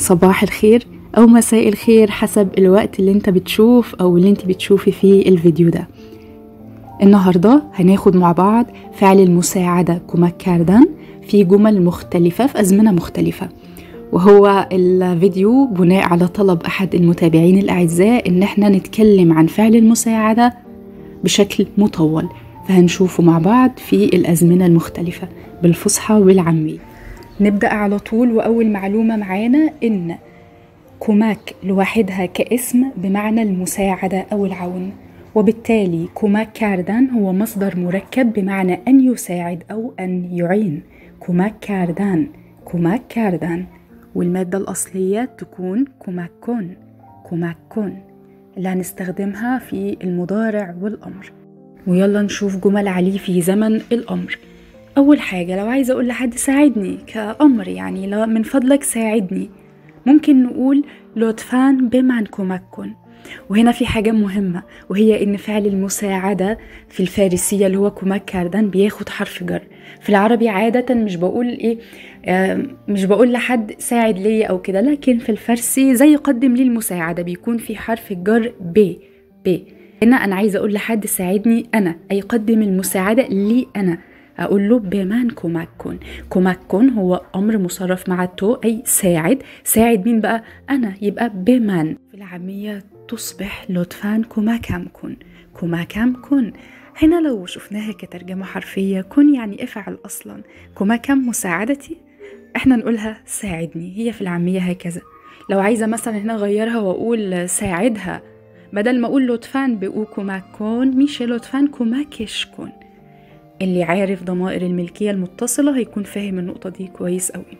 صباح الخير أو مساء الخير حسب الوقت اللي انت بتشوف أو اللي انت بتشوفي فيه الفيديو ده النهاردة هناخد مع بعض فعل المساعدة كوماك كاردان في جمل مختلفة في أزمنة مختلفة وهو الفيديو بناء على طلب أحد المتابعين الأعزاء إن احنا نتكلم عن فعل المساعدة بشكل مطول فهنشوفه مع بعض في الأزمنة المختلفة بالفصحى والعامية نبدأ على طول وأول معلومة معانا إن كوماك لوحدها كاسم بمعنى المساعدة أو العون وبالتالي كوماك كاردان هو مصدر مركب بمعنى أن يساعد أو أن يعين كوماك كاردان كوماك كاردان والمادة الأصلية تكون كوماكون كوماكون اللي هنستخدمها في المضارع والأمر ويلا نشوف جمل عليه في زمن الأمر أول حاجة لو عايزة أقول لحد ساعدني كأمر يعني لو من فضلك ساعدني ممكن نقول لطفان بمن كوماكون وهنا في حاجة مهمة وهي إن فعل المساعدة في الفارسية اللي هو كوماك كاردان بياخد حرف جر في العربي عادة مش بقول إيه آه مش بقول لحد ساعد ليا أو كده لكن في الفارسي زي قدم لي المساعدة بيكون في حرف الجر ب ب هنا أنا عايزة أقول لحد ساعدني أنا أي قدم المساعدة لي أنا أقول له بمان كوماكون كوماكون هو أمر مصرف مع تو أي ساعد ساعد مين بقى أنا يبقى بمان في العامية تصبح لطفان كوماكامكون كوماكامكون هنا لو شفناها كترجمة حرفية كن يعني افعل أصلا كوماكام مساعدتي احنا نقولها ساعدني هي في العامية هكذا لو عايزة مثلا هنا أغيرها وأقول ساعدها بدل ما أقول لطفان بقو كوماكون مش لطفان كوماكشكون اللي عارف ضمائر الملكية المتصلة هيكون فاهم النقطة دي كويس قوي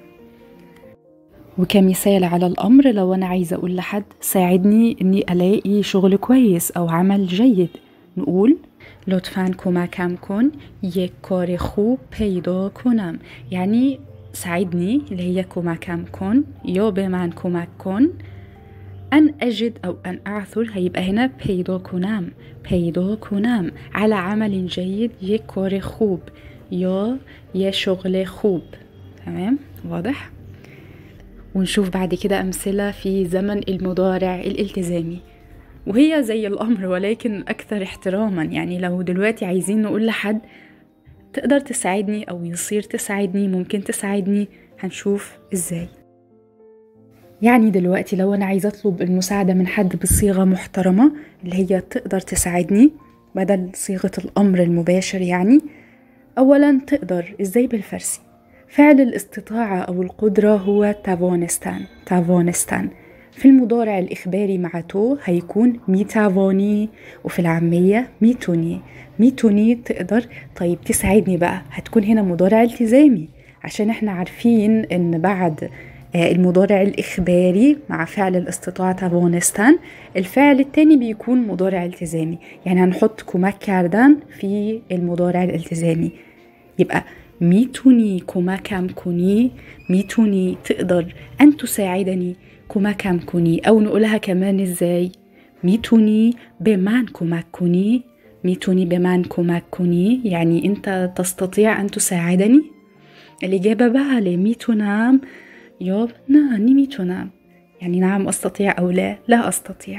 وكمثال على الأمر لو أنا عايزة أقول لحد ساعدني إني ألاقي شغل كويس أو عمل جيد نقول لطفا کمکم کن یک کار خوب پیدا کنم يعني ساعدني اللي هي کمکم کن یا به من کمک کن أن أجد أو أن أعثر هيبقى هنا پیدا کنم پیدا کنم على عمل جيد یک کار خوب یا یه شغل خوب تمام واضح ونشوف بعد كده أمثلة في زمن المضارع الالتزامي وهي زي الأمر ولكن أكثر احتراما يعني لو دلوقتي عايزين نقول لحد تقدر تساعدني أو يصير تساعدني ممكن تساعدني هنشوف إزاي يعني دلوقتي لو أنا عايزة أطلب المساعدة من حد بصيغة محترمة اللي هي تقدر تساعدني بدل صيغة الأمر المباشر يعني أولا تقدر إزاي بالفارسي فعل الاستطاعة أو القدرة هو تافونستان تافونستان في المضارع الإخباري مع تو هيكون ميتافوني وفي العامية ميتوني ميتوني تقدر طيب تساعدني بقى هتكون هنا مضارع التزامي عشان احنا عارفين ان بعد المضارع الإخباري مع فعل الاستطاعة تافونستان الفعل التاني بيكون مضارع التزامي يعني هنحط كوماك كاردان في المضارع الالتزامي يبقى ميتوني كوماكام كوني ميتوني تقدر أن تساعدني كوماكام كوني أو نقولها كمان إزاي ميتوني بمان كوماك كوني ميتوني بمان كوماك كوني يعني أنت تستطيع أن تساعدني الإجابة بقى لميتو نعم يوب ناني ميتو نعم يعني نعم أستطيع أو لا لا أستطيع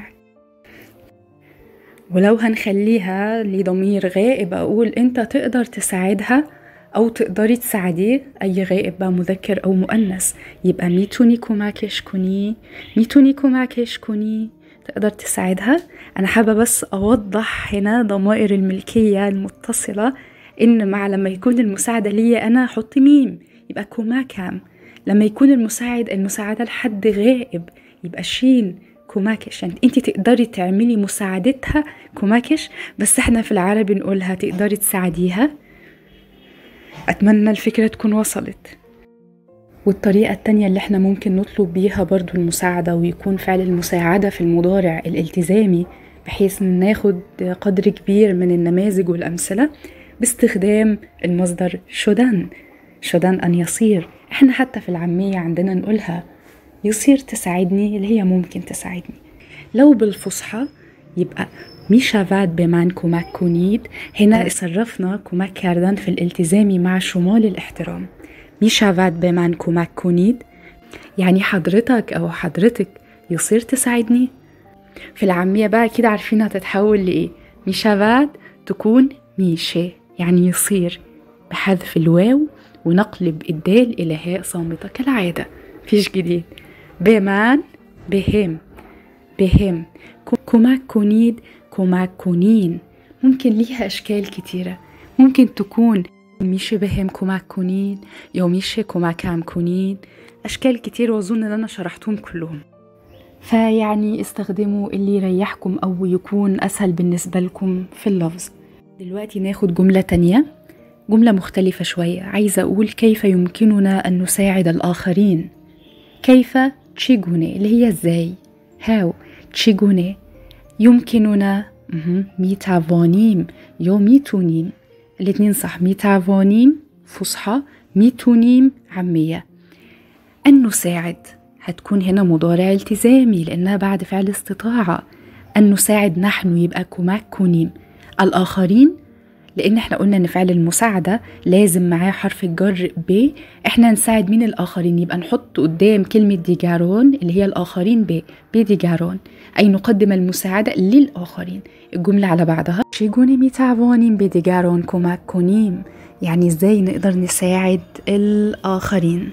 ولو هنخليها لضمير غائب أقول أنت تقدر تساعدها أو تقدري تساعديه أي غائب بقى مذكر أو مؤنث يبقى ميتوني كوماكش كوني ميتوني كوماكش كوني تقدر تساعدها أنا حابة بس أوضح هنا ضمائر الملكية المتصلة إن مع لما يكون المساعدة ليا أنا أحط ميم يبقى كوماكام لما يكون المساعد المساعدة لحد غائب يبقى شين كوماكش يعني انت تقدري تعملي مساعدتها كوماكش بس احنا في العربي نقولها تقدري تساعديها أتمنى الفكرة تكون وصلت والطريقة التانية اللي احنا ممكن نطلب بيها برضو المساعدة ويكون فعل المساعدة في المضارع الالتزامي بحيث ناخد قدر كبير من النماذج والأمثلة باستخدام المصدر شدان شدان أن يصير احنا حتى في العامية عندنا نقولها يصير تساعدني اللي هي ممكن تساعدني لو بالفصحى يبقى ميشافاد بمان كوماك كونيد هنا صرفنا كوماك كاردان في الالتزام مع شمال الاحترام ميشافاد بمان كوماك كونيد يعني حضرتك أو حضرتك يصير تساعدني في العامية بقى كده عارفين هتتحول لإيه ميشافاد تكون ميشي يعني يصير بحذف الواو ونقلب الدال إلى هاء صامتة كالعادة فيش جديد بمان بهم بهم كوماك كونيد كوماك كونين ممكن ليها أشكال كتيرة ممكن تكون ميشي بهم كوماك كونين يو ميشي كوماكام كونين أشكال كتير وأظن إن أنا شرحتهم كلهم فيعني استخدموا اللي يريحكم أو يكون أسهل بالنسبة لكم في اللفظ دلوقتي ناخد جملة تانية جملة مختلفة شوية عايزة أقول كيف يمكننا أن نساعد الآخرين كيف تشيجوني اللي هي ازاي هاو تشيجوني يمكننا ميتافونيم يو ميتونيم الاتنين صح ميتافونيم فصحى ميتونيم عامية أن نساعد هتكون هنا مضارع التزامي لأنها بعد فعل استطاعة أن نساعد نحن يبقى كوماك كونيم الآخرين لان احنا قلنا ان فعل المساعده لازم معاه حرف الجر ب احنا نساعد مين الاخرين يبقى نحط قدام كلمه ديجارون اللي هي الاخرين ب بديجارون اي نقدم المساعده للاخرين الجمله على بعضها شيجوني ميتافونين بديجارون كوماك كونيم يعني ازاي نقدر نساعد الاخرين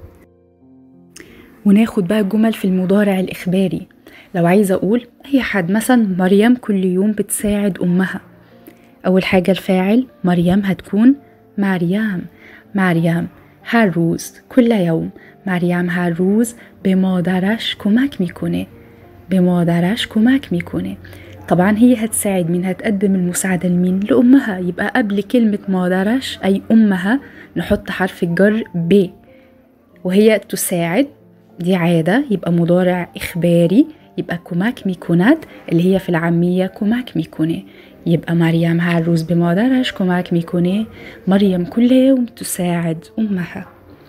وناخد بقى الجمل في المضارع الاخباري لو عايزه اقول اي حد مثلا مريم كل يوم بتساعد امها أول حاجة الفاعل مريم هتكون مريم مريم هر روز كل يوم مريم هر روز به مادرش کمک میکنه به مادرش کمک میکنه طبعا هي هتساعد مين هتقدم المساعدة لمين لأمها يبقى قبل كلمة مادرش أي أمها نحط حرف الجر ب وهي تساعد دي عادة يبقى مضارع إخباري يبقى كوماك ميكونات اللي هي في العامية كوماك ميكوني يبقى مريم هر روز به مادرش کمک میکنه مريم كل يوم تساعد أمها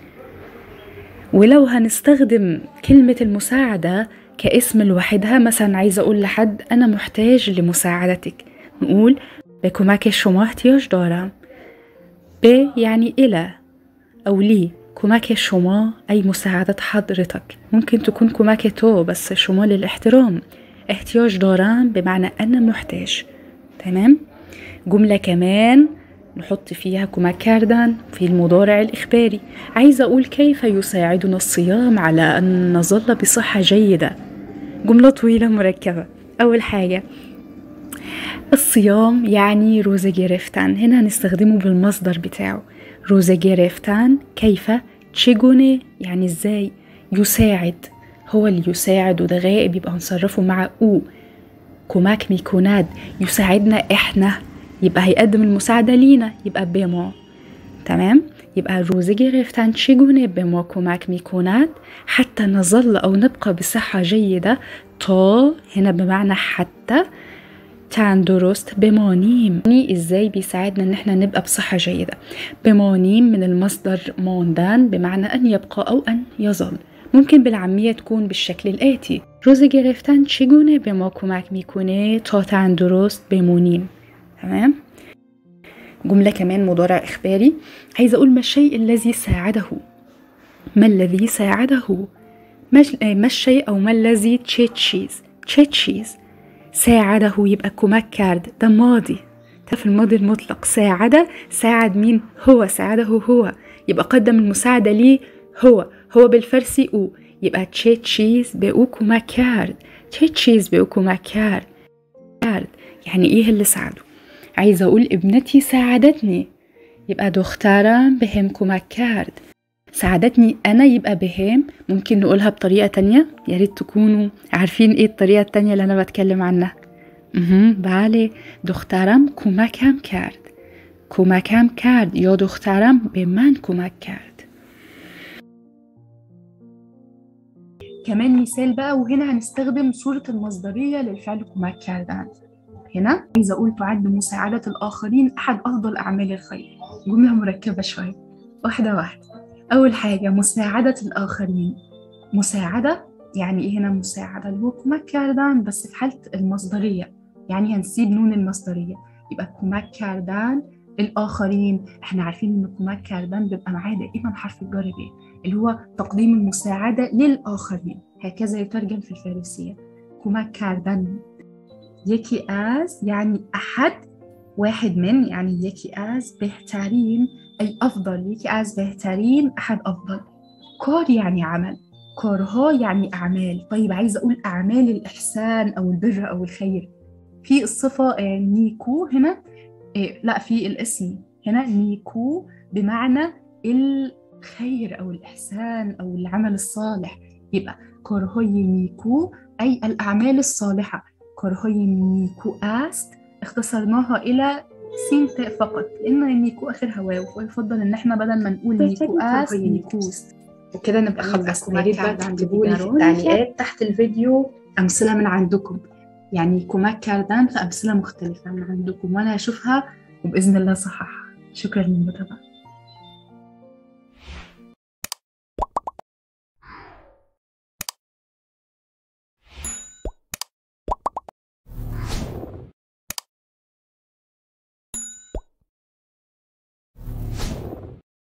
ولو هنستخدم كلمة المساعدة كاسم لوحدها مثلا عايزة أقول لحد أنا محتاج لمساعدتك نقول به کمک شما احتیاج دارم به يعني إلى أو لي کمک شما أي مساعدة حضرتك ممكن تكون کمک تو بس شما للاحترام احتياج دارم بمعنى أنا محتاج تمام جملة كمان نحط فيها كما كاردان في المضارع الإخباري عايزة أقول كيف يساعدنا الصيام على أن نظل بصحة جيدة جملة طويلة مركبة أول حاجة الصيام يعني روزا جيرفتان هنا هنستخدمه بالمصدر بتاعه روزا جيرفتان كيف تشيجوني يعني ازاي يساعد هو اللي يساعد وده غائب يبقى هنصرفه مع او كوماك ميكوناد يساعدنا احنا يبقى هيقدم المساعدة لينا يبقى بما تمام يبقى روزي رفتان تشيجوني بما كوماك ميكوناد حتى نظل أو نبقى بصحة جيدة تا هنا بمعنى حتى تاندروست بمانيم يعني ازاي بيساعدنا ان احنا نبقى بصحة جيدة بمانيم من المصدر موندان بمعنى ان يبقى او ان يظل ممكن بالعامية تكون بالشكل الآتي روز گرفتن چگونه به ما کمک میکنه تا تندرست بمونیم تمام جملة كمان مضارع إخباري عايزة أقول ما الشيء الذي ساعده ما الذي ساعده ما الشيء أو ما الذي تشيتشيز تشيتشيز ساعده يبقى كوماك كارد ده ماضي في الماضي المطلق ساعد ساعد مين هو ساعده هو يبقى قدم المساعدة ليه هو هو بالفارسي او يبقى چه چیز به او کمک کرد چه چیز به او کمک کرد يعني ايه اللي ساعده عايزة اقول ابنتي ساعدتني يبقى دخترم بهم کمک کرد ساعدتني انا يبقى بهم ممكن نقولها بطريقة تانية يا ريت تكونوا عارفين ايه الطريقة التانية اللي انا بتكلم عنها اها بله دخترم کمکم کرد کمکم کرد یا دخترم به من کمک کرد كمان مثال بقى وهنا هنستخدم صورة المصدرية للفعل كوماك كاردان هنا عايزة أقول تعد مساعدة الآخرين أحد أفضل أعمال الخير جملة مركبة شوية واحدة واحدة أول حاجة مساعدة الآخرين مساعدة يعني إيه هنا مساعدة اللي هو كوماك كاردان بس في حالة المصدرية يعني هنسيب نون المصدرية يبقى كوماك كاردان الآخرين احنا عارفين إن كوماك كاردان بيبقى معاه دائما حرف الجر ب اللي هو تقديم المساعدة للآخرين هكذا يترجم في الفارسية كوماك كاردان يكي آز يعني أحد واحد من يعني يكي آز بهترين أي أفضل يكي آز بهترين أحد أفضل كار يعني عمل كارها يعني أعمال طيب عايزة أقول أعمال الإحسان أو البر أو الخير في الصفة نيكو هنا إيه لا في الاسم هنا نيكو بمعنى الخير أو الإحسان أو العمل الصالح يبقى كارهوي نيكو أي الأعمال الصالحة كارهوي نيكو آست اختصرناها إلى سين تاء فقط لأن نيكو آخرها واو ويفضل إن إحنا بدل ما نقول نيكو آست نيكوس وكده نبقى خلصنا يا ريت بقى تكتبوا لي في التعليقات تحت الفيديو أمثلة من عندكم يعني كوماك كاردان في أمثلة مختلفة من عندكم وأنا هشوفها وبإذن الله صححها شكرا للمتابعة